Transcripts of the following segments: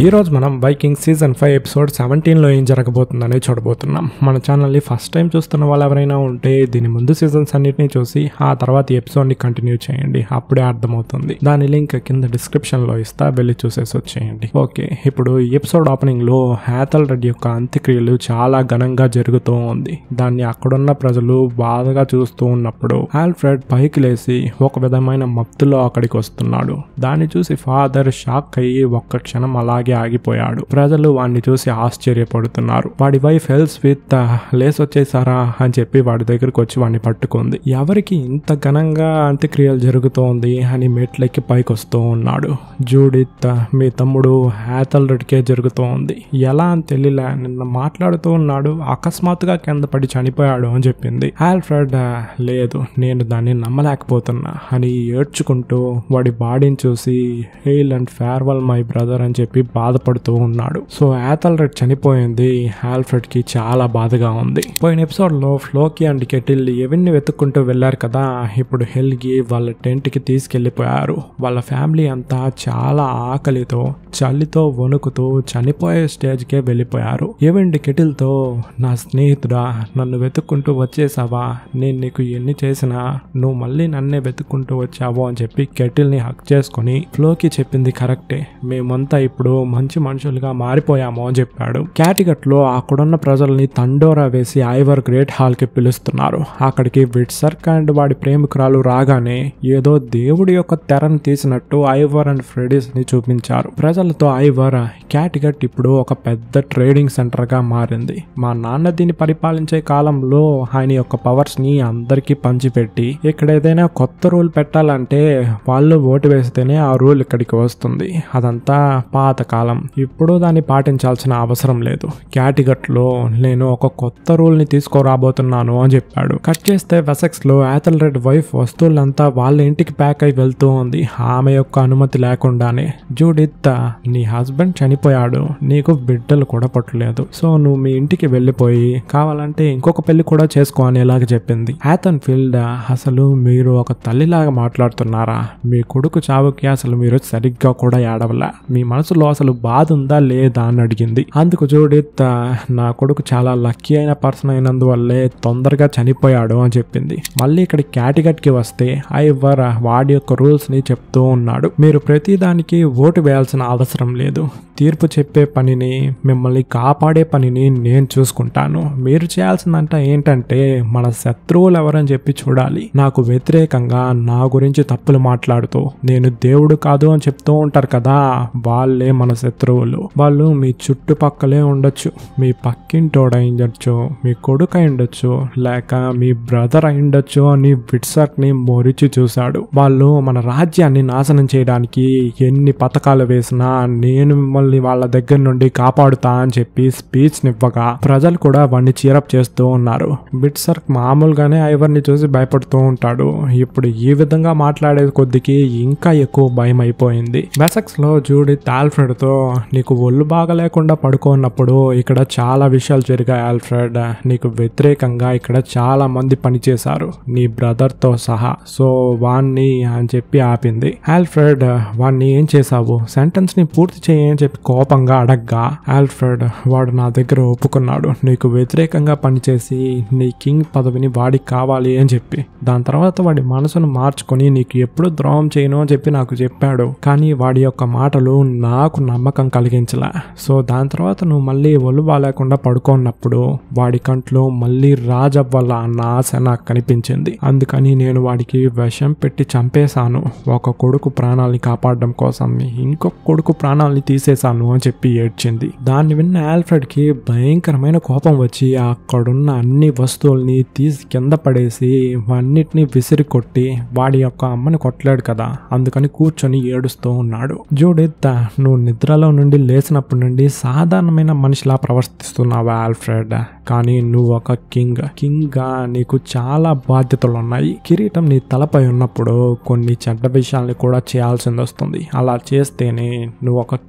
ఈ రోజు మనం బైకింగ్ సీజన్ ఫైవ్ ఎపిసోడ్ సెవెంటీన్లో ఏం జరగబోతుందని చూడబోతున్నాం మన ఛానల్ని ఫస్ట్ టైం చూస్తున్న వాళ్ళు ఎవరైనా ఉంటే దీని ముందు సీజన్స్ అన్నిటిని చూసి ఆ తర్వాత ఈ ఎపిసోడ్ని కంటిన్యూ చేయండి అప్పుడే అర్థమవుతుంది దాని లింక్ కింద డిస్క్రిప్షన్లో ఇస్తా వెళ్ళి చూసేసి వచ్చేయండి ఓకే ఇప్పుడు ఈ ఎపిసోడ్ ఓపెనింగ్లో హ్యాతల్ రెడ్డి యొక్క అంత్యక్రియలు చాలా ఘనంగా జరుగుతూ ఉంది దాన్ని అక్కడున్న ప్రజలు బాధగా చూస్తూ ఉన్నప్పుడు ఆల్ఫ్రెడ్ పైకి లేచి ఒక విధమైన మత్తులో అక్కడికి వస్తున్నాడు దాన్ని చూసి ఫాదర్ షాక్ అయ్యి ఒక్క క్షణం అలాగే ఆగిపోయాడు ప్రజలు వాడిని చూసి ఆశ్చర్యపడుతున్నారు వాడి వైఫ్ హెల్స్ విత్ లేస్ వచ్చేసారా అని చెప్పి వాడి దగ్గరకు వచ్చి వాడిని పట్టుకుంది ఎవరికి ఇంత ఘనంగా అంత్యక్రియలు జరుగుతోంది అని మెట్లెక్కి పైకి వస్తూ ఉన్నాడు జూడిత్ మీ తమ్ముడు హ్యాతల్ రెడ్కే జరుగుతోంది ఎలా అని తెలియలే నిన్న మాట్లాడుతూ ఉన్నాడు అకస్మాత్తుగా కింద పడి చనిపోయాడు అని చెప్పింది ఆల్ఫ్రెడ్ లేదు నేను దాన్ని నమ్మలేకపోతున్నా అని ఏడ్చుకుంటూ వాడి బాడీని చూసి hail and farewell my brother అని చెప్పి బాధపడుతూ ఉన్నాడు సో యాథల్ రెడ్ చనిపోయింది ఆల్ఫ్రెడ్ కి చాలా బాధగా ఉంది పోయిన ఎపిసోడ్ లో ఫ్లోకి అండ్ కెటిల్ ఎవరిని వెతుక్కుంటూ వెళ్ళారు కదా ఇప్పుడు హెల్గి వాళ్ళ టెంట్ కి తీసుకెళ్లిపోయారు వాళ్ళ ఫ్యామిలీ అంతా చాలా ఆకలితో చలితో వణుకుతూ చనిపోయే స్టేజ్ కే వెళ్ళిపోయారు ఏవండి కెటిల్ తో నా స్నేహితుడా నన్ను వెతుక్కుంటూ వచ్చేసావా నేను నీకు ఎన్ని చేసినా నువ్వు మళ్ళీ నన్నే వెతుక్కుంటూ వచ్చావు అని చెప్పి కెటిల్ ని హక్ చేసుకుని ఫ్లోకి చెప్పింది కరెక్టే మేమంతా ఇప్పుడు మంచి మనుషులుగా మారిపోయాము అని చెప్పాడు క్యాటిగట్ లో అక్కడున్న ప్రజల్ని తండోరా వేసి ఐవర్ గ్రేట్ హాల్ కి పిలుస్తున్నారు అక్కడికి విట్సర్క్ అండ్ వాడి ప్రేమికురాలు రాగానే ఏదో దేవుడి యొక్క తెరను తీసినట్టు ఐవర్ అండ్ ఫ్రెడీస్ ని చూపించారు ప్రజలతో ఐవర్ క్యాటిగట్ ఇప్పుడు ఒక పెద్ద ట్రేడింగ్ సెంటర్ గా మారింది మా నాన్న దీన్ని పరిపాలించే కాలంలో ఆయన యొక్క పవర్స్ ని అందరికీ పంచిపెట్టి ఇక్కడ ఏదైనా కొత్త రూల్ పెట్టాలంటే వాళ్ళు ఓటు వేస్తేనే ఆ రూల్ ఇక్కడికి వస్తుంది అదంతా పాత కాలం ఇప్పుడు దాన్ని పాటించాల్సిన అవసరం లేదు క్యాటిగట్ లో నేను ఒక కొత్త రూల్ ని తీసుకురాబోతున్నాను అని చెప్పాడు కట్ చేస్తే వెసెక్స్ లో యాథల్ రెడ్ వైఫ్ వస్తువులంతా వాళ్ళ ఇంటికి ప్యాక్ అయి వెళ్తూ ఉంది ఆమె యొక్క అనుమతి లేకుండానే జూడిత్ నీ హస్బెండ్ చనిపోయాడు నీకు బిడ్డలు కూడా పట్టలేదు సో నువ్వు మీ ఇంటికి వెళ్ళిపోయి కావాలంటే ఇంకొక పెళ్లి కూడా చేసుకో అని ఇలాగ చెప్పింది హ్యాథన్ ఫీల్డ్ అసలు మీరు ఒక తల్లిలాగా మాట్లాడుతున్నారా మీ కొడుకు చావుకి అసలు మీరు సరిగ్గా కూడా ఏడవలా మీ మనసులో అసలు బాధ ఉందా లేదా అని అడిగింది అందుకు జూడిత్ నా కొడుకు చాలా లక్కీ అయిన పర్సన్ అయినందువల్లే తొందరగా చనిపోయాడు అని చెప్పింది మళ్ళీ ఇక్కడ క్యాటిగట్ కి వస్తే ఐవర్ వాడి యొక్క రూల్స్ ని చెప్తూ ఉన్నాడు మీరు ప్రతిదానికి ఓటు వేయాల్సిన అవసరం లేదు తీర్పు చెప్పే పనిని మిమ్మల్ని కాపాడే పనిని నేను చూసుకుంటాను మీరు చేయాల్సిందంట ఏంటంటే మన శత్రువులు ఎవరని చెప్పి చూడాలి నాకు వ్యతిరేకంగా నా గురించి తప్పులు మాట్లాడుతూ నేను దేవుడు కాదు అని చెప్తూ ఉంటారు కదా వాళ్ళే మన శత్రువులు వాళ్ళు మీ చుట్టుపక్కలే ఉండొచ్చు మీ పక్కింటోడు అయి ఉండొచ్చు మీ కొడుకు అయి ఉండొచ్చు లేక మీ బ్రదర్ అయి ఉండొచ్చు అని విట్సర్క్ ని మొరిచి చూశాడు వాళ్ళు మన రాజ్యాన్ని నాశనం చేయడానికి ఎన్ని పథకాలు వేసినా నేను మిమ్మల్ని వాళ్ళ దగ్గర నుండి కాపాడుతా అని చెప్పి స్పీచ్ నివ్వగా ప్రజలు కూడా వాడిని చీరప్ చేస్తూ ఉన్నారు బిట్సర్క్ మామూలుగానే ఐవర్ని చూసి భయపడుతూ ఉంటాడు ఇప్పుడు ఈ విధంగా మాట్లాడే కొద్దికి ఇంకా ఎక్కువ భయం అయిపోయింది వెసక్స్ లో జూడి ఆల్ఫ్రెడ్ తో నీకు ఒళ్ళు బాగా లేకుండా పడుకోన్నప్పుడు ఇక్కడ చాలా విషయాలు జరిగాయి ఆల్ఫ్రెడ్ నీకు వ్యతిరేకంగా ఇక్కడ చాలా మంది పనిచేశారు నీ బ్రదర్ తో సహా సో వాణ్ణి అని చెప్పి ఆపింది ఆల్ఫ్రెడ్ వాణ్ణి ఏం చేశావు సెంటెన్స్ ని పూర్తి చేయని చెప్పి కోపంగా అడగ్గా ఆల్ఫ్రెడ్ వాడు నా దగ్గర ఒప్పుకున్నాడు నీకు వ్యతిరేకంగా పనిచేసి నీ కింగ్ పదవిని వాడికి కావాలి అని చెప్పి దాని తర్వాత వాడి మనసును మార్చుకొని నీకు ఎప్పుడు ద్రోహం చేయను అని చెప్పి నాకు చెప్పాడు కానీ వాడి యొక్క మాటలు నాకు నమ్మకం కలిగించలే సో దాని తర్వాత నువ్వు మళ్ళీ ఒళ్ళు బాగాలేకుండా పడుకున్నప్పుడు వాడి కంట్లో మళ్ళీ రాజవ్వాల అన్న ఆశ నాకు కనిపించింది అందుకని నేను వాడికి విషం పెట్టి చంపేశాను ఒక కొడుకు ప్రాణాలని కాపాడడం కోసం ఇంకొక కొడుకు ప్రాణాలని తీసేశాను అని చెప్పి ఏడ్చింది దాన్ని విన్న ఆల్ఫ్రెడ్ కి భయంకరమైన కోపం వచ్చి అక్కడున్న అన్ని వస్తువుల్ని తీసి కింద పడేసి అన్నిటిని విసిరి కొట్టి వాడి యొక్క అమ్మని కొట్టలేడు కదా అందుకని కూర్చొని ఏడుస్తూ ఉన్నాడు జూడిత్ నువ్వు నిద్రలో నుండి లేచినప్పటి నుండి సాధారణమైన మనిషిలా ప్రవర్తిస్తున్నావా ఆల్ఫ్రెడ్ కానీ నువ్వు ఒక కింగ్ కింగ్ గా నీకు చాలా బాధ్యతలు ఉన్నాయి కిరీటం నీ తలపై ఉన్నప్పుడు కొన్ని చెడ్డ విషయాల్ని కూడా చేయాల్సింది వస్తుంది అలా చేస్తేనే నువ్వు ఒక కింగ్ గా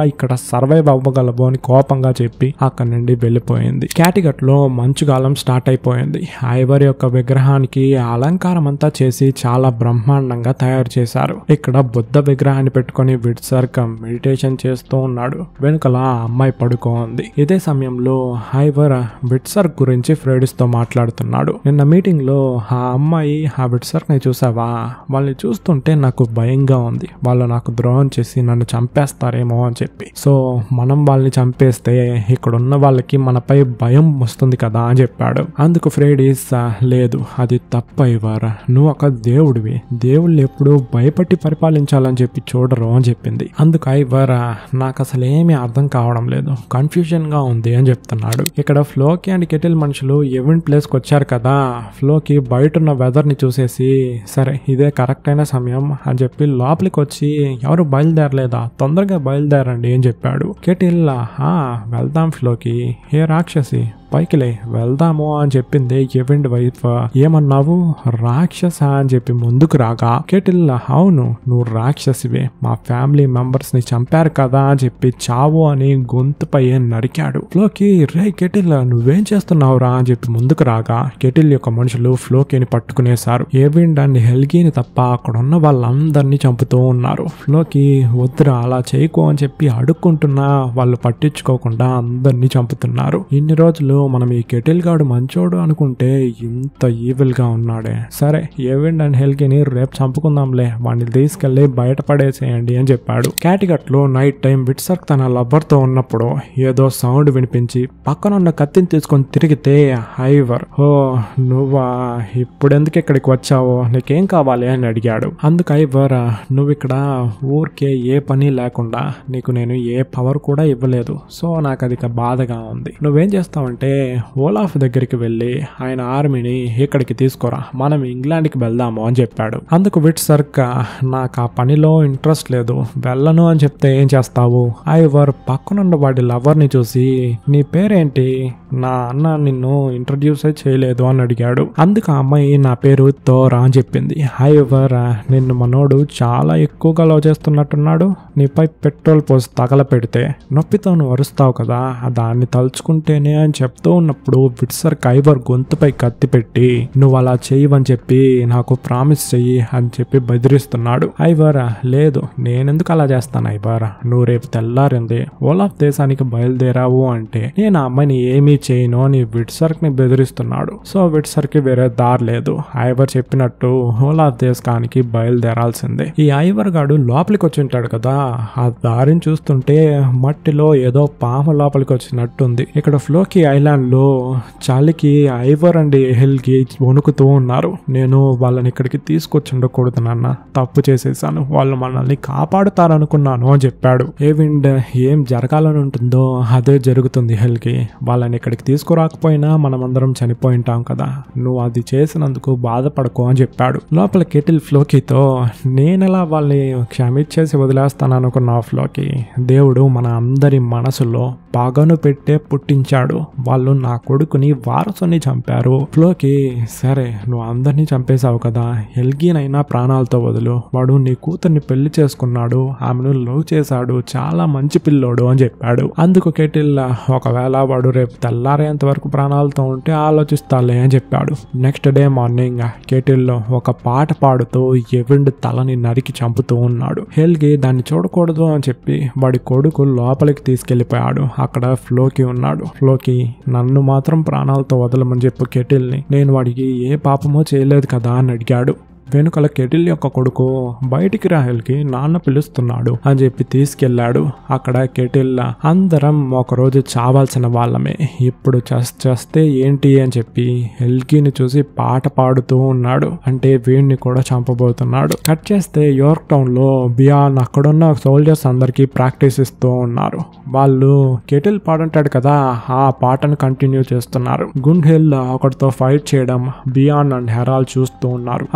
ఈజీగా ఇక్కడ సర్వైవ్ అవ్వగలవు అని కోపంగా చెప్పి అక్కడి నుండి వెళ్ళిపోయింది క్యాటిగట్ లో మంచుగాలం స్టార్ట్ అయిపోయింది ఐవర్ యొక్క విగ్రహానికి అలంకారం అంతా చేసి చాలా బ్రహ్మాండంగా తయారు చేశారు ఇక్కడ బుద్ధ విగ్రహాన్ని పెట్టుకొని విడ్సర్క్ మెడిటేషన్ చేస్తూ ఉన్నాడు వెనుకల ఆ అమ్మాయి పడుకోంది ఇదే సమయంలో హైవర్ విడ్సర్క్ గురించి ఫ్రెండ్స్ తో మాట్లాడుతున్నాడు నిన్న మీటింగ్ లో ఆ అమ్మాయి ఆ విడ్సర్క్ ని చూసావా వాళ్ళని చూస్తుంటే నాకు భయంగా ఉంది వాళ్ళు నాకు ద్రోహం చేసి నన్ను చంపేస్తారేమో అని చెప్పి సో మనం వాళ్ళని చంపేస్తే ఇక్కడ ఉన్న వాళ్ళకి మనపై భయం వస్తుంది కదా అని చెప్పాడు అందుకు ఫ్రేడీస్ లేదు అది తప్ప ఇవ్వరా నువ్వు ఒక దేవుడివి దేవుళ్ళు ఎప్పుడు భయపట్టి పరిపాలించాలని చెప్పి చూడరు అని చెప్పింది అందుకు ఐవర్ నాకు అసలు ఏమీ అర్థం కావడం లేదు కన్ఫ్యూజన్ గా ఉంది అని చెప్తున్నాడు ఇక్కడ ఫ్లోకి అండ్ కెటిల్ మనుషులు ఈవెంట్ ప్లేస్ కి వచ్చారు కదా ఫ్లోకి బయట ఉన్న వెదర్ ని చూసేసి సరే ఇదే కరెక్ట్ అయిన సమయం అని చెప్పి లోపలికి వచ్చి ఎవరు బయలుదేరలేదా తొందరగా బయలుదేరండి అని చెప్పాడు కెటిల్ "ఆ, వెళ్దాం ఫ్లోకి హే రాక్షసి పైకిలే వెళ్దాము అని చెప్పింది ఈవెంట్ వైఫ్ ఏమన్నావు రాక్షస అని చెప్పి ముందుకు రాగా కెటిల్ అవును నువ్వు రాక్షసివే మా ఫ్యామిలీ మెంబర్స్ ని చంపారు కదా అని చెప్పి చావు అని గొంతుపై నరికాడు ఫ్లోకి రే కెటిల్ నువ్వేం చేస్తున్నావురా అని చెప్పి ముందుకు రాగా కెటిల్ యొక్క మనుషులు ఫ్లోకిని పట్టుకునేశారు ఏవిండ్ అండ్ హెల్గీని తప్ప అక్కడ ఉన్న వాళ్ళందరినీ చంపుతూ ఉన్నారు ఫ్లోకి వద్దురా అలా చేయకు అని చెప్పి అడుక్కుంటున్నా వాళ్ళు పట్టించుకోకుండా అందరినీ చంపుతున్నారు ఇన్ని రోజులు మనం ఈ కెటిల్ గాడు మంచోడు అనుకుంటే ఇంత ఈవిల్ గా ఉన్నాడే సరే ఏవిండ్ అండ్ హెల్గీని రేపు చంపుకుందాంలే వాడిని తీసుకెళ్లి బయట పడేసేయండి అని చెప్పాడు క్యాటిగట్ లో నైట్ టైం విట్సర్క్ తన లవ్వర్ తో ఉన్నప్పుడు ఏదో సౌండ్ వినిపించి పక్కన ఉన్న కత్తిని తీసుకొని తిరిగితే హైవర్ ఓ నువ్వా ఇప్పుడెందుకు ఇక్కడికి వచ్చావో నీకేం కావాలి అని అడిగాడు అందుకు ఐవర్ నువ్వు ఇక్కడ ఊరికే ఏ పని లేకుండా నీకు నేను ఏ పవర్ కూడా ఇవ్వలేదు సో నాకు అది ఇక బాధగా ఉంది నువ్వేం చేస్తావంటే ఓలాఫ్ దగ్గరికి వెళ్ళి ఆయన ఆర్మీని ఇక్కడికి తీసుకురా మనం ఇంగ్లాండ్కి వెళ్దాము అని చెప్పాడు అందుకు విట్ సర్క్ నాకు ఆ పనిలో ఇంట్రెస్ట్ లేదు వెళ్ళను అని చెప్తే ఏం చేస్తావు ఐవర్ పక్కనున్న వాడి లవర్ని చూసి నీ పేరేంటి నా అన్న నిన్ను ఇంట్రడ్యూస్ చేయలేదు అని అడిగాడు అందుకు ఆ అమ్మాయి నా పేరు తోరా అని చెప్పింది హైవర్ నిన్ను మనోడు చాలా ఎక్కువగా లవ్ చేస్తున్నట్టున్నాడు నీపై పెట్రోల్ పోసి తగల పెడితే నొప్పితో నువ్వు అరుస్తావు కదా దాన్ని తలుచుకుంటేనే అని చెప్తూ ఉన్నప్పుడు విట్సర్ కైవర్ గొంతుపై కత్తి పెట్టి నువ్వు అలా చెయ్యవని చెప్పి నాకు ప్రామిస్ చెయ్యి అని చెప్పి బెదిరిస్తున్నాడు ఐవర్ లేదు నేనెందుకు అలా చేస్తాను ఐవర్ నువ్వు రేపు తెల్లారింది ఓలాఫ్ దేశానికి బయలుదేరావు అంటే నేను ఆ అమ్మాయిని ఏమీ చేయను అని విట్సర్క్ ని బెదిరిస్తున్నాడు సో విట్సర్ కి వేరే దారి లేదు ఐవర్ చెప్పినట్టు ఓలాఫ్ దేశానికి బయలుదేరాల్సిందే ఈ ఐవర్ గాడు లోపలికి వచ్చి ఉంటాడు కదా ఆ దారిని చూస్తుంటే మట్టిలో ఏదో పాము లోపలికి వచ్చినట్టుంది ఇక్కడ ఫ్లోకి ఐలాండ్ లో చలికి ఐవర్ అండ్ ఎహెల్ కి వణుకుతూ ఉన్నారు నేను వాళ్ళని ఇక్కడికి తీసుకొచ్చి ఉండకూడదు నాన్న తప్పు చేసేసాను వాళ్ళు మనల్ని కాపాడుతారనుకున్నాను అని చెప్పాడు ఏవిండ్ ఏం జరగాలని ఉంటుందో అదే జరుగుతుంది హెల్కి వాళ్ళని ఇక్కడికి తీసుకురాకపోయినా మనమందరం చనిపోయి ఉంటాం కదా నువ్వు అది చేసినందుకు బాధపడకు అని చెప్పాడు లోపల కెటిల్ ఫ్లోకితో నేనెలా వాళ్ళని క్షమించేసి వదిలేస్తాను అనుకున్నా ఫ్లోకి దేవుడు మన అందరి మనసులో పగను పెట్టే పుట్టించాడు వాళ్ళు నా కొడుకుని వారసుని చంపారు ఫ్లోకి సరే నువ్వు అందరినీ చంపేశావు కదా ఎల్గీనైనా ప్రాణాలతో వదులు వాడు నీ కూతుర్ని పెళ్లి చేసుకున్నాడు ఆమెను లవ్ చేశాడు చాలా మంచి పిల్లోడు అని చెప్పాడు అందుకు కెటిల్ ఒకవేళ వాడు రేపు తెల్లారేంత వరకు ప్రాణాలతో ఉంటే ఆలోచిస్తాలే అని చెప్పాడు నెక్స్ట్ డే మార్నింగ్ కెటిల్లో ఒక పాట పాడుతూ ఎవిండ్ తలని నరికి చంపుతూ ఉన్నాడు హెల్గి దాన్ని చూడకూడదు అని చెప్పి వాడి కొడుకు లోపలికి తీసుకెళ్లిపోయాడు అక్కడ ఫ్లోకి ఉన్నాడు ఫ్లోకి నన్ను మాత్రం ప్రాణాలతో వదలమని చెప్పు కెటిల్ని నేను వాడికి ఏ పాపమో చేయలేదు కదా అని అడిగాడు వెనుకల కెటిల్ యొక్క కొడుకు బయటికి రాహెల్కి నాన్న పిలుస్తున్నాడు అని చెప్పి తీసుకెళ్లాడు అక్కడ కెటిల్ అందరం ఒకరోజు చావాల్సిన వాళ్ళమే ఇప్పుడు చస్ చస్తే ఏంటి అని చెప్పి హెల్కీని చూసి పాట పాడుతూ ఉన్నాడు అంటే వీడిని కూడా చంపబోతున్నాడు కట్ చేస్తే యోర్క్ టౌన్ లో బియాన్ అక్కడున్న సోల్జర్స్ అందరికి ప్రాక్టీస్ ఇస్తూ ఉన్నారు వాళ్ళు కెటిల్ పాడుంటాడు కదా ఆ పాటను కంటిన్యూ చేస్తున్నారు గుండ్ హిల్ ఒకటితో ఫైట్ చేయడం బియాన్ అండ్ హెరాల్ చూస్తూ ఉన్నారు అప్పుడు బియాన్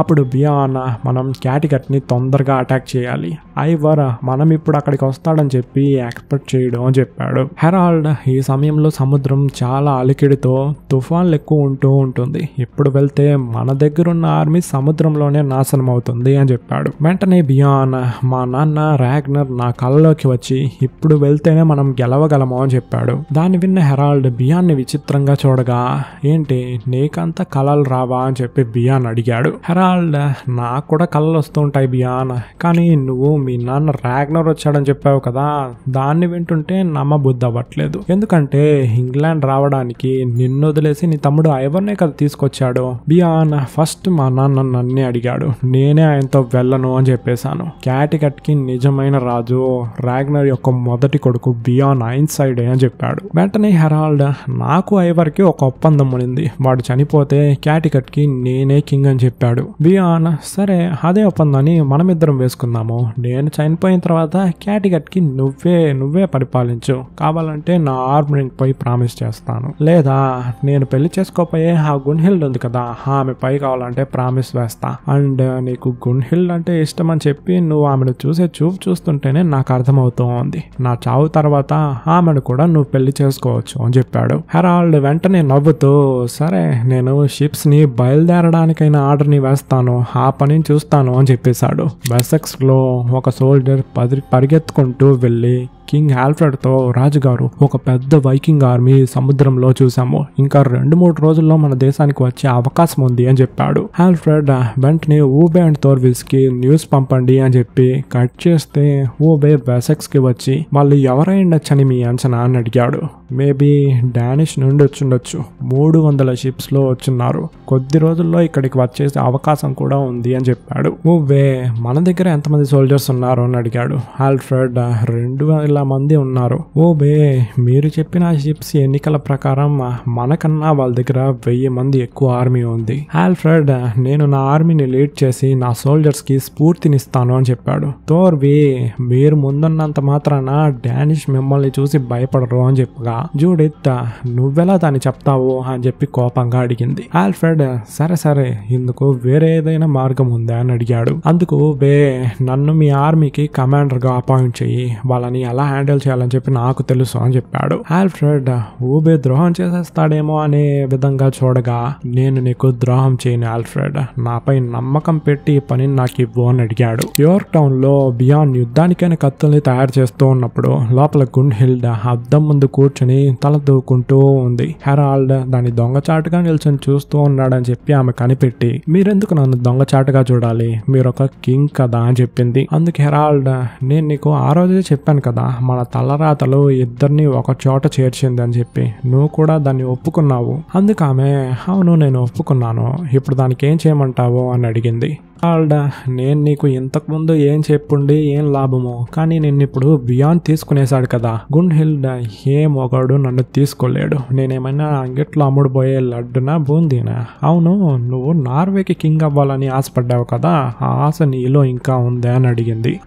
బియాన్ మనం క్యాటికట్ ని తొందరగా అటాక్ చేయాలి ఐవర్ మనం ఇప్పుడు అక్కడికి వస్తాడని చెప్పి ఎక్స్పెక్ట్ చేయడం అని చెప్పాడు హెరాల్డ్ ఈ సమయంలో సముద్రం చాలా అలికిడితో తుఫాన్లు ఎక్కువ ఉంటూ ఉంటుంది ఇప్పుడు వెళ్తే మన దగ్గర ఉన్న ఆర్మీ సముద్రంలోనే నాశనం అవుతుంది అని చెప్పాడు వెంటనే బియాన్ మా నాన్న రాగ్నర్ నా కళ్ళలోకి వచ్చి ఇప్పుడు వెళ్తేనే మనం గెలవగలము అని చెప్పాడు దాన్ని విన్న హెరాల్డ్ బియాన్ని విచిత్రంగా చూడగా ఏంటి నీకంత కళలు రావా అని చెప్పి బియాన్ అడిగాడు హెరాల్డ్ నాకు కూడా కళలు వస్తుంటాయి బియాన్ కానీ నువ్వు మీ నాన్న రాగ్నర్ వచ్చాడని చెప్పావు కదా దాన్ని వింటుంటే నమ్మబుద్ధి అవ్వట్లేదు ఎందుకంటే ఇంగ్లాండ్ రావడానికి నిన్ను వదిలేసి నీ తమ్ముడు ఐవర్నే కదా తీసుకొచ్చాడు బియాన్ ఫస్ట్ మా నాన్న నన్నే అడిగాడు నేనే ఆయనతో వెళ్ళను అని చెప్పేశాను క్యాటికట్ కి నిజమైన రాజు రాగ్నర్ యొక్క మొదటి కొడుకు బియాన్ ఐన్ సైడ్ అని చెప్పాడు వెంటనే హెరాల్డ్ నాకు ఐవర్కి ఒక ఒప్పందం ఉంది వాడు చనిపోతే క్యాటికట్ కి నేనే కింగ్ అని చెప్పాడు బియాన్ సరే అదే ఒప్పందాన్ని మనమిద్దరం వేసుకుందాము నేను చనిపోయిన తర్వాత క్యాటికట్ కి నువ్వే నువ్వే పరిపాలించు కావాలంటే నా ఆర్మరింగ్ పై ప్రామిస్ చేస్తాను లేదా నేను పెళ్లి చేసుకోపోయే ఆ గున్హిల్డ్ ఉంది కదా ఆమె పై కావాలంటే ప్రామిస్ వేస్తా అండ్ నీకు గున్హిల్డ్ అంటే ఇష్టం అని చెప్పి నువ్వు ఆమెను చూసే చూపు చూస్తుంటేనే నాకు అర్థమవుతూ ఉంది నా చావు తర్వాత ఆమెను కూడా నువ్వు పెళ్లి చేసుకోవచ్చు అని చెప్పాడు హెరాల్డ్ వెంటనే నవ్వుతూ సరే నేను షిప్స్ ని బయలుదేరడానికైనా ఆర్డర్ ని వేస్తాను ఆ పనిని చూస్తాను అని చెప్పేశాడు వెసెక్స్ లో ఒక సోల్జర్ పది పరిగెత్తుకుంటూ వెళ్ళి కింగ్ ఆల్ఫ్రెడ్ తో రాజుగారు ఒక పెద్ద వైకింగ్ ఆర్మీ సముద్రంలో చూసాము ఇంకా రెండు మూడు రోజుల్లో మన దేశానికి వచ్చే అవకాశం ఉంది అని చెప్పాడు ఆల్ఫ్రెడ్ వెంటనే ఊబే అండ్ థోర్విల్స్ కి న్యూస్ పంపండి అని చెప్పి కట్ చేస్తే ఊబే వెసెక్స్ కి వచ్చి వాళ్ళు ఎవరై ఉండొచ్చని మీ అంచనా అని అడిగాడు మేబీ డానిష్ నుండి వచ్చిండొచ్చు మూడు వందల షిప్స్ లో వచ్చున్నారు కొద్ది రోజుల్లో ఇక్కడికి వచ్చేసే అవకాశం కూడా ఉంది అని చెప్పాడు ఊబే మన దగ్గర ఎంతమంది సోల్జర్స్ ఉన్నారు అని అడిగాడు ఆల్ఫ్రెడ్ రెండు వేల మంది ఉన్నారు ఓ బే మీరు చెప్పిన షిప్స్ ఎన్నికల ప్రకారం మనకన్నా వాళ్ళ దగ్గర వెయ్యి మంది ఎక్కువ ఆర్మీ ఉంది ఆల్ఫ్రెడ్ నేను నా ఆర్మీని లీడ్ చేసి నా సోల్జర్స్ కి స్ఫూర్తినిస్తాను అని చెప్పాడు తోర్వి మీరు ముందున్నంత మాత్రాన డానిష్ మిమ్మల్ని చూసి భయపడరు అని చెప్పగా జూడిత్ నువ్వెలా దాన్ని చెప్తావు అని చెప్పి కోపంగా అడిగింది ఆల్ఫ్రెడ్ సరే సరే ఇందుకు వేరే ఏదైనా మార్గం ఉందా అని అడిగాడు అందుకు బే నన్ను మీ ఆర్మీకి కమాండర్ గా అపాయింట్ చెయ్యి వాళ్ళని ఎలా హ్యాండిల్ చేయాలని చెప్పి నాకు తెలుసు అని చెప్పాడు ఆల్ఫ్రెడ్ ఊబే ద్రోహం చేసేస్తాడేమో అనే విధంగా చూడగా నేను నీకు ద్రోహం చేయను ఆల్ఫ్రెడ్ నాపై నమ్మకం పెట్టి ఈ పనిని నాకు ఇవ్వు అని అడిగాడు యోర్క్ టౌన్ లో బియాన్ యుద్ధానికైన కత్తుల్ని తయారు చేస్తూ ఉన్నప్పుడు లోపల గుండ్ హిల్డ్ అద్దం ముందు కూర్చుని తల దూకుంటూ ఉంది హెరాల్డ్ దాని దొంగచాటుగా నిల్చొని చూస్తూ ఉన్నాడని చెప్పి ఆమె కనిపెట్టి మీరెందుకు నన్ను దొంగచాటుగా చూడాలి మీరు ఒక కింగ్ కదా అని చెప్పింది అందుకు హెరాల్డ్ నేను నీకు ఆ రోజే చెప్పాను కదా మన తలరాతలు ఇద్దరిని ఒక చోట చేర్చింది అని చెప్పి నువ్వు కూడా దాన్ని ఒప్పుకున్నావు అందుకు ఆమె అవును నేను ఒప్పుకున్నాను ఇప్పుడు దానికి ఏం చేయమంటావు అని అడిగింది ఆల్డా నేను నీకు ఇంతకు ముందు ఏం చెప్పుండి ఏం లాభము కానీ నిన్ను ఇప్పుడు బియాండ్ తీసుకునేశాడు కదా గుండ్ హిల్డ్ ఏ మొగాడు నన్ను తీసుకోలేడు నేనేమైనా అంగిట్లో అమ్ముడుపోయే లడ్డునా బూందీనా అవును నువ్వు నార్వేకి కింగ్ అవ్వాలని ఆశపడ్డావు కదా ఆ ఆశ నీలో ఇంకా ఉందా అని అడిగింది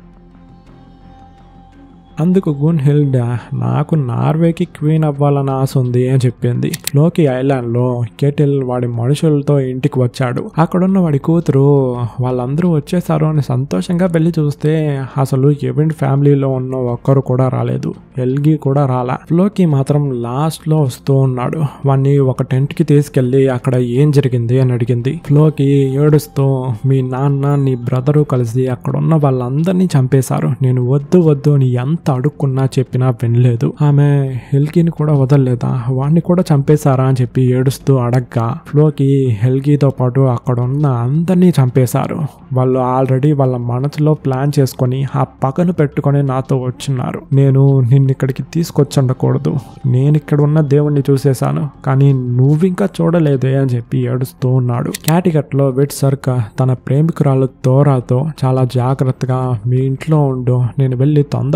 అందుకు గున్ హిల్డ్ నాకు నార్వేకి క్వీన్ అవ్వాలని ఆశ ఉంది అని చెప్పింది లోకి ఐలాండ్ లో కెటిల్ వాడి మనుషులతో ఇంటికి వచ్చాడు అక్కడున్న వాడి కూతురు వాళ్ళందరూ వచ్చేసారు అని సంతోషంగా వెళ్ళి చూస్తే అసలు ఎవెంట్ ఫ్యామిలీలో ఉన్న ఒక్కరు కూడా రాలేదు ఎల్గి కూడా రాలా ఫ్లోకి మాత్రం లాస్ట్ లో వస్తూ ఉన్నాడు వాడిని ఒక టెంట్ కి తీసుకెళ్లి అక్కడ ఏం జరిగింది అని అడిగింది ఫ్లోకి ఏడుస్తూ మీ నాన్న నీ బ్రదరు కలిసి అక్కడ ఉన్న వాళ్ళందరినీ చంపేశారు నేను వద్దు వద్దు అని ఎంత అడుక్కున్నా చెప్పినా వినలేదు ఆమె హెల్కీని కూడా వదలలేదా వాడిని కూడా చంపేశారా అని చెప్పి ఏడుస్తూ అడగ్గా ఫ్లోకి హెల్కీతో పాటు అక్కడ ఉన్న అందరినీ చంపేశారు వాళ్ళు ఆల్రెడీ వాళ్ళ మనసులో ప్లాన్ చేసుకొని ఆ పగను పెట్టుకొని నాతో వచ్చిన్నారు నేను నిన్ను ఇక్కడికి తీసుకొచ్చుండకూడదు నేను ఇక్కడ ఉన్న దేవుణ్ణి చూసేశాను కానీ నువ్వు ఇంకా చూడలేదే అని చెప్పి ఏడుస్తూ ఉన్నాడు క్యాటికట్ లో వెట్ సర్క తన ప్రేమికురాలు తోరాతో చాలా జాగ్రత్తగా మీ ఇంట్లో ఉండు నేను వెళ్ళి తొందరగా వచ్చి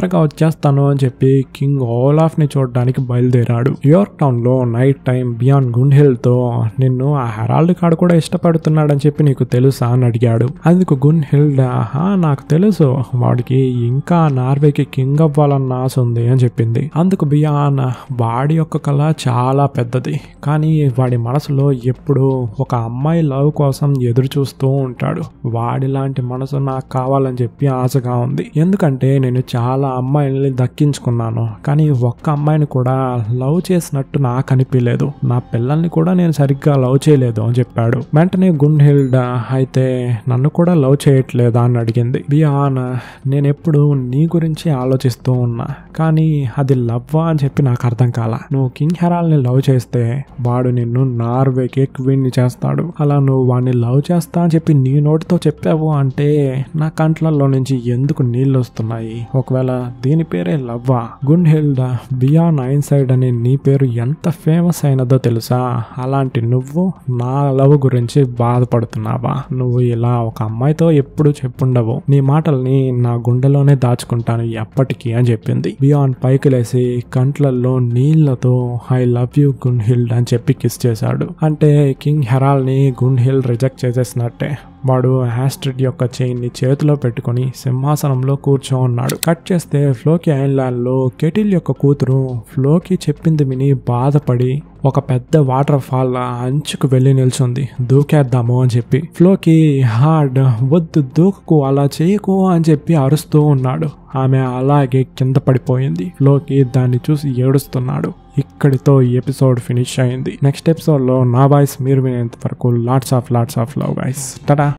వచ్చేస్తాను అని చెప్పి కింగ్ ఓలాఫ్ ని చూడడానికి బయలుదేరాడు యోర్క్ టౌన్ లో నైట్ టైం బియాన్ గున్హిల్ తో నిన్ను ఆ హెరాల్డ్ కాడు కూడా ఇష్టపడుతున్నాడని చెప్పి నీకు తెలుసా అని అడిగాడు అందుకు గున్ హిల్డ్ "ఆహా, నాకు తెలుసు వాడికి ఇంకా నార్వేకి కింగ్ అవ్వాలన్న ఆశ ఉంది అని చెప్పింది అందుకు బియాన్ వాడి యొక్క కళ చాలా పెద్దది కానీ వాడి మనసులో ఎప్పుడు ఒక అమ్మాయి లవ్ కోసం ఎదురు చూస్తూ ఉంటాడు వాడి లాంటి మనసు నాకు కావాలని చెప్పి ఆశగా ఉంది ఎందుకంటే నేను చాలా అమ్మాయిల్ని దక్కించుకున్నాను కానీ ఒక్క అమ్మాయిని కూడా లవ్ చేసినట్టు నాకు అనిపించలేదు నా పిల్లల్ని కూడా నేను సరిగ్గా లవ్ చేయలేదు అని చెప్పాడు వెంటనే గున్ హిల్డ్ అయితే నన్ను కూడా లవ్ చేయట్లేదా అని అడిగింది బియాన్ నేను ఎప్పుడు నీ గురించి ఆలోచిస్తూ ఉన్నా కానీ అది లవ్వా అని చెప్పి నాకు అర్థం కాల నువ్వు కింగ్ హెరాల్ని లవ్ చేస్తే వాడు నిన్ను నార్వేకి క్వీన్ ని చేస్తాడు అలా నువ్వు వాడిని లవ్ చేస్తా అని చెప్పి నీ నోటితో చెప్పావు అంటే నా కంట్లలో నుంచి ఎందుకు నీళ్ళు వస్తున్నాయి ఒకవేళ దీని పేరే లవ్వా గున్ హిల్డ్ బియా నైన్ సైడ్ అనే నీ పేరు ఎంత ఫేమస్ అయినదో తెలుసా అలాంటి నువ్వు నా లవ్ గురించి బాధపడుతున్నావా నువ్వు ఇలా ఒక అమ్మాయితో ఎప్పుడు చెప్పుండవు నీ మాటల్ని నా గుండెలోనే దాచుకుంటాను ఎప్పటికీ అని చెప్పింది బియాన్ పైకి లేసి కంట్లల్లో నీళ్లతో I love you Gunnhild అని చెప్పి కిస్ చేశాడు అంటే కింగ్ హెరాల్ ని గున్ హిల్ రిజెక్ట్ చేసేసినట్టే వాడు హ్యాస్ట్రిడ్ యొక్క చైన్ ని చేతిలో పెట్టుకొని సింహాసనంలో కూర్చో ఉన్నాడు కట్ చేస్తే ఫ్లోకి ఐలాండ్ లో కెటిల్ యొక్క కూతురు ఫ్లోకి చెప్పింది విని బాధపడి ఒక పెద్ద వాటర్ ఫాల్ అంచుకు వెళ్ళి నిల్చుంది దూకేద్దాము అని చెప్పి ఫ్లోకి హార్డ్ వద్దు దూకు అలా చేయకు అని చెప్పి అరుస్తూ ఉన్నాడు ఆమె అలాగే కింద పడిపోయింది ఫ్లోకి దాన్ని చూసి ఏడుస్తున్నాడు ఇక్కడితో ఈ ఎపిసోడ్ ఫినిష్ అయింది నెక్స్ట్ ఎపిసోడ్ లో నా వాయిస్ మీరు వినేంత వరకు lots of lots of love guys Tata